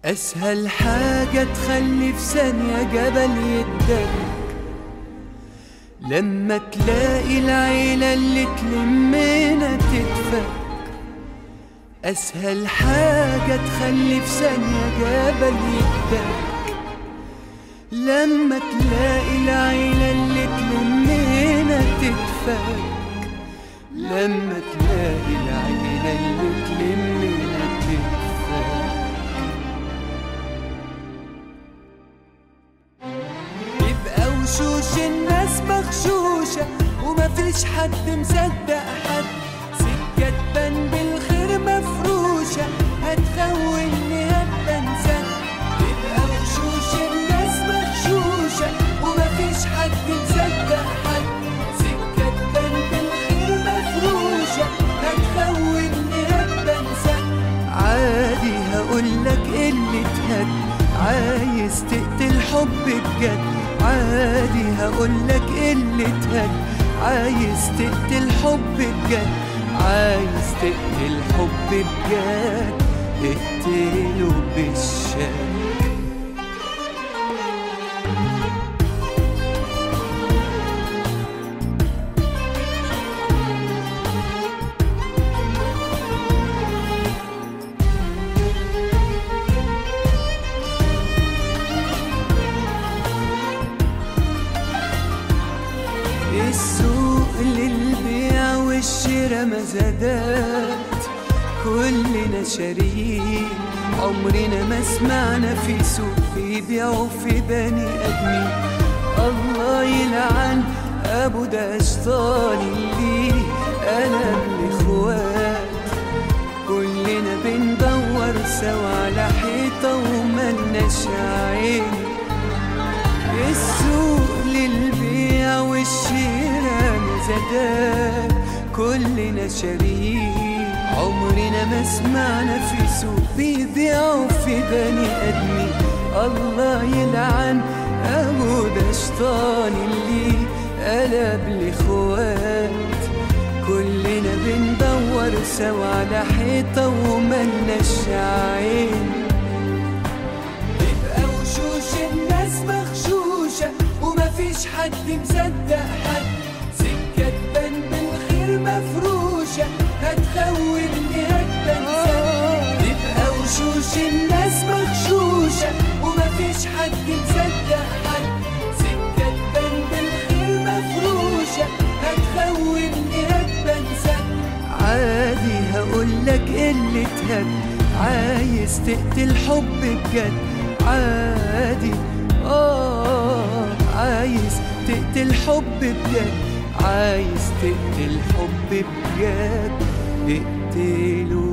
أسهل حاجة تخلي في ثانية جبل يدك لما تلاقي العيلة اللي تلمنا تدفك أسهل حاجة تخلي في ثانية جبل يدك لما تلاقي العيلة اللي تلمنا تدفك لما تلاقي العيلة اللي تلمنا تدفك يبقى وشوش الناس مغشوشة ومفيش حد مصدق حد سكة تبان بالخير مفروشة هتخوني هبقى انسان يبقى وشوش الناس مغشوشة ومفيش حد مصدق حد سكة تبان بالخير مفروشة هتخوني هبقى انسان عادي هقولك اللي تهد عايز تقتل حب بجد عادي هقولك اللي تهد عايز تقتل حب بجد عايز تقتل حب بجد اقتله بالشك السوق للبيع والشراء مزادات كلنا شاريين عمرنا ما سمعنا في سوق بيبيعوا في بني ادمين الله يلعن ابو ده اشطال اللي انا الاخوات كلنا بندور سوا على حيطه وملناش عين السوق للبيع والشراء مزادات كلنا شاريين عمرنا ما سمعنا في سوق بيبيعوا في بني ادمين الله يلعن ابو ده شيطان اللي قلب الاخوات كلنا بندور سوا على حيطه وملناش عين يبقى وشوش الناس مغشوشة ومفيش حد مصدق حد سكة تبان بالخير مفروشة هتخوني هتبنسى يبقى وشوش الناس مغشوشة ومفيش حد مصدق حد سكة تبان بالخير مفروشة هتخوني هتبنسى عادي هقولك اللي تهد عايز تقتل حب بجد عادي اه عايز تقتل حب بجد عايز تقتل حب بجد اقتله